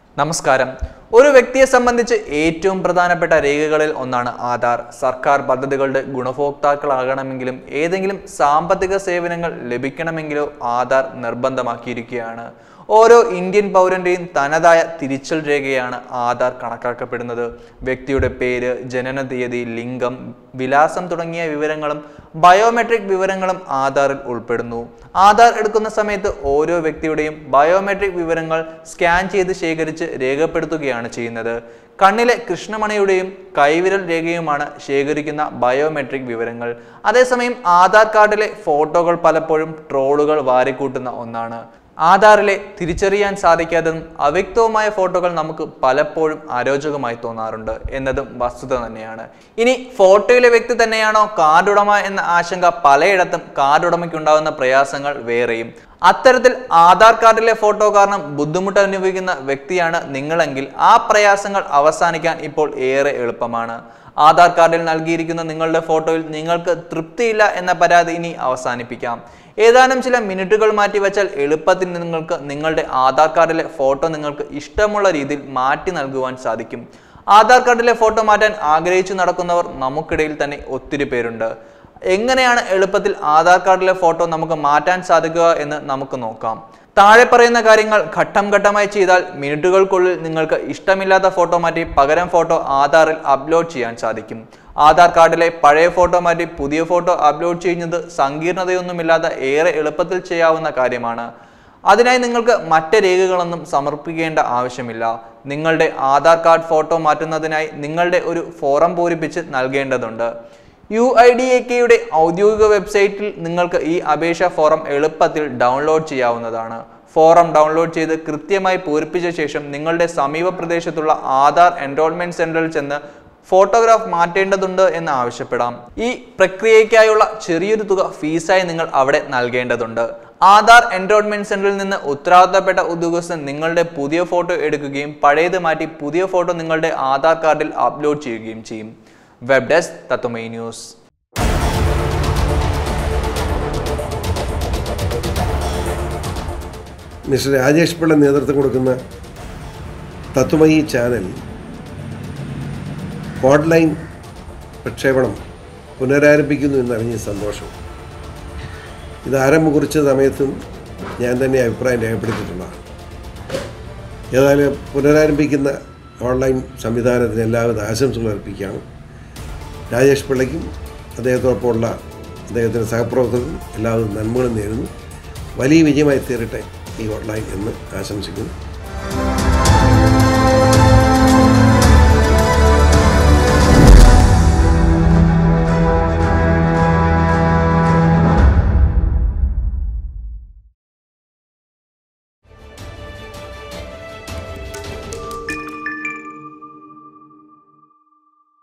നമസ്കാരം ഒരു വ്യക്തിയെ സംബന്ധിച്ച് ഏറ്റവും പ്രധാനപ്പെട്ട രേഖകളിൽ ഒന്നാണ് ആധാർ സർക്കാർ പദ്ധതികളുടെ ഗുണഭോക്താക്കളാകണമെങ്കിലും ഏതെങ്കിലും സാമ്പത്തിക സേവനങ്ങൾ ലഭിക്കണമെങ്കിലോ ആധാർ നിർബന്ധമാക്കിയിരിക്കുകയാണ് ഓരോ ഇന്ത്യൻ പൗരന്റെയും തനതായ തിരിച്ചൽ രേഖയാണ് ആധാർ കണക്കാക്കപ്പെടുന്നത് വ്യക്തിയുടെ പേര് ജനന തീയതി ലിംഗം വിലാസം തുടങ്ങിയ വിവരങ്ങളും ബയോമെട്രിക് വിവരങ്ങളും ആധാറിൽ ഉൾപ്പെടുന്നു ആധാർ എടുക്കുന്ന സമയത്ത് ഓരോ വ്യക്തിയുടെയും ബയോമെട്രിക് വിവരങ്ങൾ സ്കാൻ ചെയ്ത് ശേഖരിച്ച് രേഖപ്പെടുത്തുകയാണ് ചെയ്യുന്നത് കണ്ണിലെ കൃഷ്ണമണിയുടെയും കൈവിരൽ രേഖയുമാണ് ശേഖരിക്കുന്ന ബയോമെട്രിക് വിവരങ്ങൾ അതേസമയം ആധാർ കാർഡിലെ ഫോട്ടോകൾ പലപ്പോഴും ട്രോളുകൾ വാരിക്കൂട്ടുന്ന ഒന്നാണ് ആധാറിലെ തിരിച്ചറിയാൻ സാധിക്കാത്തതും അവ്യക്തവുമായ ഫോട്ടോകൾ നമുക്ക് പലപ്പോഴും അരോചകമായി തോന്നാറുണ്ട് എന്നതും വസ്തുത തന്നെയാണ് ഇനി ഫോട്ടോയിലെ വ്യക്തി തന്നെയാണോ കാർഡ് ഉടമ എന്ന ആശങ്ക പലയിടത്തും കാർഡ് ഉടമയ്ക്കുണ്ടാകുന്ന പ്രയാസങ്ങൾ വേറെയും അത്തരത്തിൽ ആധാർ കാർഡിലെ ഫോട്ടോ കാരണം ബുദ്ധിമുട്ട് അനുഭവിക്കുന്ന വ്യക്തിയാണ് നിങ്ങളെങ്കിൽ ആ പ്രയാസങ്ങൾ അവസാനിക്കാൻ ഇപ്പോൾ ഏറെ എളുപ്പമാണ് ആധാർ കാർഡിൽ നൽകിയിരിക്കുന്ന നിങ്ങളുടെ ഫോട്ടോയിൽ നിങ്ങൾക്ക് തൃപ്തിയില്ല എന്ന പരാതി ഇനി അവസാനിപ്പിക്കാം ഏതാനും ചില മിനിറ്റുകൾ മാറ്റി വെച്ചാൽ എളുപ്പത്തിൽ നിങ്ങൾക്ക് നിങ്ങളുടെ ആധാർ കാർഡിലെ ഫോട്ടോ നിങ്ങൾക്ക് ഇഷ്ടമുള്ള രീതിയിൽ മാറ്റി നൽകുവാൻ സാധിക്കും ആധാർ കാർഡിലെ ഫോട്ടോ മാറ്റാൻ ആഗ്രഹിച്ചു നടക്കുന്നവർ നമുക്കിടയിൽ തന്നെ ഒത്തിരി പേരുണ്ട് എങ്ങനെയാണ് എളുപ്പത്തിൽ ആധാർ കാർഡിലെ ഫോട്ടോ നമുക്ക് മാറ്റാൻ സാധിക്കുക എന്ന് നമുക്ക് നോക്കാം താഴെ പറയുന്ന കാര്യങ്ങൾ ഘട്ടം ഘട്ടമായി ചെയ്താൽ മിനിറ്റുകൾക്കുള്ളിൽ നിങ്ങൾക്ക് ഇഷ്ടമില്ലാത്ത ഫോട്ടോ മാറ്റി പകരം ഫോട്ടോ ആധാറിൽ അപ്ലോഡ് ചെയ്യാൻ സാധിക്കും ആധാർ കാർഡിലെ പഴയ ഫോട്ടോ മാറ്റി പുതിയ ഫോട്ടോ അപ്ലോഡ് ചെയ്യുന്നത് സങ്കീർണതയൊന്നുമില്ലാതെ ഏറെ എളുപ്പത്തിൽ ചെയ്യാവുന്ന കാര്യമാണ് അതിനായി നിങ്ങൾക്ക് മറ്റ് രേഖകളൊന്നും സമർപ്പിക്കേണ്ട ആവശ്യമില്ല നിങ്ങളുടെ ആധാർ കാർഡ് ഫോട്ടോ മാറ്റുന്നതിനായി നിങ്ങളുടെ ഒരു ഫോറം പൂരിപ്പിച്ച് നൽകേണ്ടതുണ്ട് യു ഐ ഡി എ കെയുടെ ഔദ്യോഗിക വെബ്സൈറ്റിൽ നിങ്ങൾക്ക് ഈ അപേക്ഷ ഫോറം എളുപ്പത്തിൽ ഡൗൺലോഡ് ചെയ്യാവുന്നതാണ് ഫോറം ഡൗൺലോഡ് ചെയ്ത് കൃത്യമായി പൂരിപ്പിച്ച ശേഷം നിങ്ങളുടെ സമീപ പ്രദേശത്തുള്ള ആധാർ എൻറോൾമെന്റ് സെന്ററിൽ ചെന്ന് ഫോട്ടോഗ്രാഫ് മാറ്റേണ്ടതുണ്ട് എന്ന് ആവശ്യപ്പെടാം ഈ പ്രക്രിയയ്ക്കായുള്ള ചെറിയൊരു തുക ഫീസായി നിങ്ങൾ അവിടെ നൽകേണ്ടതുണ്ട് ആധാർ എൻറോൾമെന്റ് സെന്ററിൽ നിന്ന് ഉത്തരവാദിത്തപ്പെട്ട ഉദ്യോഗസ്ഥൻ നിങ്ങളുടെ പുതിയ ഫോട്ടോ എടുക്കുകയും പഴയത് മാറ്റി പുതിയ ഫോട്ടോ നിങ്ങളുടെ ആധാർ കാർഡിൽ അപ്ലോഡ് ചെയ്യുകയും ചെയ്യും web desk Tatwamayi news mister Rajesh Pillai നേതൃത്വം കൊടുക്കുന്ന തത്വമയി ചാനൽ ഓൺലൈൻ പ്രക്ഷേപണം പുനരാരംഭിക്കുന്നു എന്നറിഞ്ഞ സന്തോഷം ഇത് ആരംഭം കുറിച്ച സമയത്തും ഞാൻ തന്നെ അഭിപ്രായം രേഖപ്പെടുത്തിയിട്ടുള്ളതാണ് ഏതായാലും പുനരാരംഭിക്കുന്ന ഓൺലൈൻ സംവിധാനത്തിന് എല്ലാവിധ ആശംസകൾ അർപ്പിക്കുകയാണ് രാജേഷ് പിള്ളയ്ക്കും അദ്ദേഹത്തോടൊപ്പമുള്ള അദ്ദേഹത്തിൻ്റെ സഹപ്രവർത്തകർക്കും എല്ലാവിധ നന്മകളും നേരുന്നു വലിയ വിജയമായി തീരട്ടെ ഈ ഓൺലൈൻ എന്ന് ആശംസിക്കുന്നു